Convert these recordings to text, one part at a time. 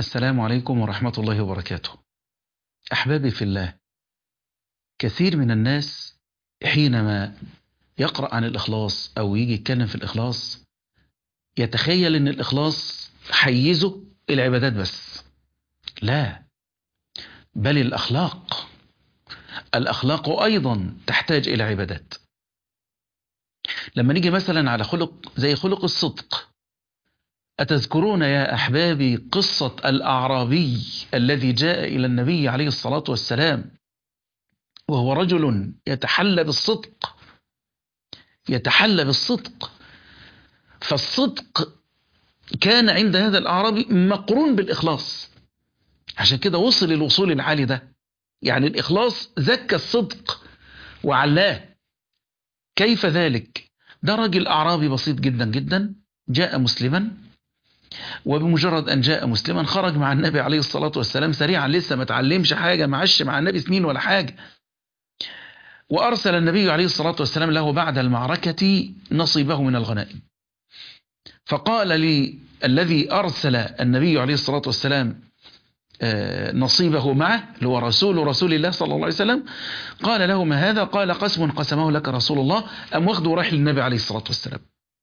السلام عليكم ورحمة الله وبركاته أحبابي في الله كثير من الناس حينما يقرأ عن الإخلاص أو يجي يتكلم في الإخلاص يتخيل أن الإخلاص حيزه العبادات بس لا بل الأخلاق الأخلاق أيضا تحتاج إلى عبادات لما نيجي مثلا على خلق زي خلق الصدق أتذكرون يا أحبابي قصة الأعرابي الذي جاء إلى النبي عليه الصلاة والسلام وهو رجل يتحلى بالصدق يتحلى بالصدق فالصدق كان عند هذا الأعرابي مقرون بالإخلاص عشان كده وصل الوصول العالي ده يعني الإخلاص زكى الصدق وعلاه كيف ذلك ده راجل أعرابي بسيط جدا جدا جاء مسلما وبمجرد أن جاء مسلما خرج مع النبي عليه الصلاة والسلام سريعا لسه ما تعلمش حاجة ما عش مع النبي سنين ولا حاجة وأرسل النبي عليه الصلاة والسلام له بعد المعركة نصيبه من الغنائم فقال لي الذي أرسل النبي عليه الصلاة والسلام نصيبه معه اللي هو رسول رسول الله صلى الله عليه وسلم قال له ما هذا قال قسم قسمه لك رسول الله أم واخده راح للنبي عليه الصلاة والسلام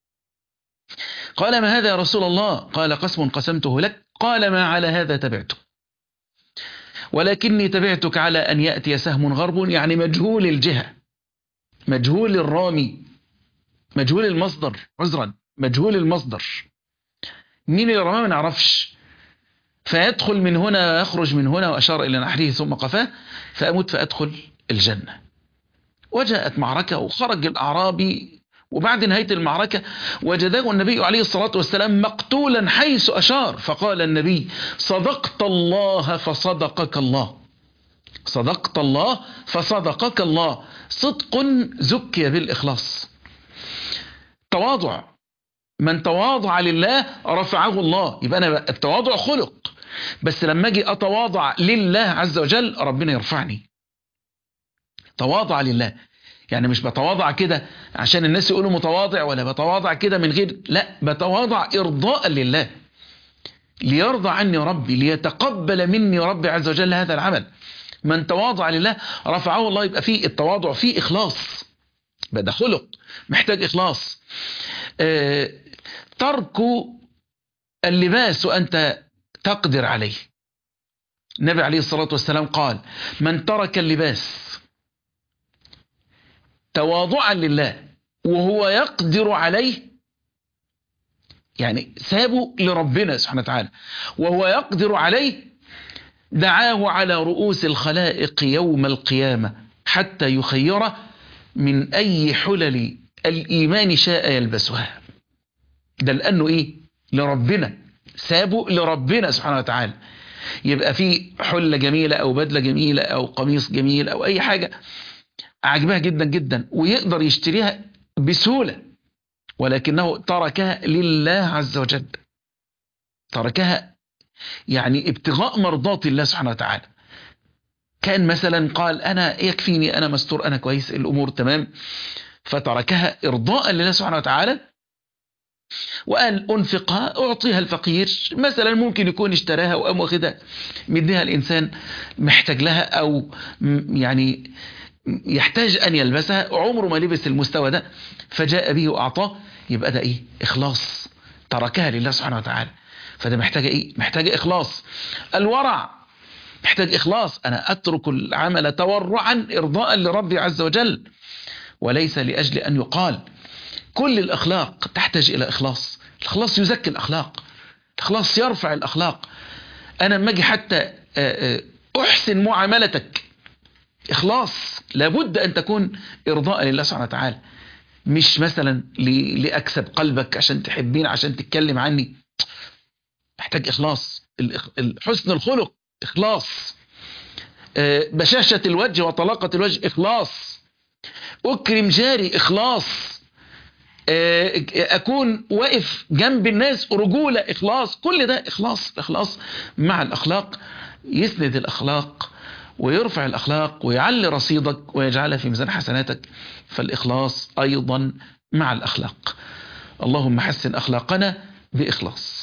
قال ما هذا يا رسول الله قال قسم قسمته لك قال ما على هذا تبعته ولكني تبعتك على أن يأتي سهم غرب يعني مجهول الجهة مجهول الرامي مجهول المصدر عذرا مجهول المصدر مين اللي رماه ما نعرفش فيدخل من هنا ويخرج من هنا وأشار إلى نحره ثم قفاه فأموت فأدخل الجنة وجاءت معركة وخرج الأعرابي وبعد نهاية المعركة وجده النبي عليه الصلاة والسلام مقتولا حيث أشار فقال النبي صدقت الله فصدقك الله صدقت الله فصدقك الله صدق زكي بالإخلاص تواضع من تواضع لله رفعه الله يبقى أنا التواضع خلق بس لما أجي أتواضع لله عز وجل ربنا يرفعني تواضع لله يعني مش بتواضع كده عشان الناس يقولوا متواضع ولا بتواضع كده من غير لا بتواضع إرضاء لله ليرضى عني ربي ليتقبل مني ربي عز وجل هذا العمل من تواضع لله رفعه الله يبقى فيه التواضع فيه إخلاص ده خلق محتاج إخلاص اه ترك اللباس وأنت تقدر عليه النبي عليه الصلاة والسلام قال من ترك اللباس تواضعا لله وهو يقدر عليه يعني سابه لربنا سبحانه وتعالى وهو يقدر عليه دعاه على رؤوس الخلائق يوم القيامة حتى يخيره من أي حلل الإيمان شاء يلبسها ده لأنه إيه لربنا سابه لربنا سبحانه وتعالى يبقى في حلة جميلة أو بدلة جميلة أو قميص جميل أو أي حاجة عجبها جدا جدا ويقدر يشتريها بسهولة ولكنه تركها لله عز وجل تركها يعني ابتغاء مرضات الله سبحانه وتعالى كان مثلا قال أنا يكفيني أنا مستور أنا كويس الأمور تمام فتركها إرضاء لله سبحانه وتعالى وقال أنفقها أعطيها الفقير مثلا ممكن يكون اشتراها وقام واخدها مديها الإنسان محتاج لها أو يعني يحتاج أن يلبسها عمره ما لبس المستوى ده فجاء به وأعطاه يبقى ده إيه إخلاص تركها لله سبحانه وتعالى فده محتاج إيه محتاج إخلاص الورع محتاج إخلاص أنا أترك العمل تورعا إرضاء لربي عز وجل وليس لأجل أن يقال كل الأخلاق تحتاج إلى إخلاص الإخلاص يزكي الأخلاق الإخلاص يرفع الأخلاق أنا لما أجي حتى أحسن معاملتك إخلاص لابد أن تكون إرضاء لله سبحانه وتعالى مش مثلا لأكسب قلبك عشان تحبين عشان تتكلم عني محتاج إخلاص حسن الخلق إخلاص بشاشة الوجه وطلاقة الوجه إخلاص أكرم جاري إخلاص أكون واقف جنب الناس رجولة إخلاص كل ده إخلاص إخلاص مع الأخلاق يسند الأخلاق ويرفع الأخلاق ويعلي رصيدك ويجعلها في ميزان حسناتك فالإخلاص أيضا مع الأخلاق اللهم حسن أخلاقنا بإخلاص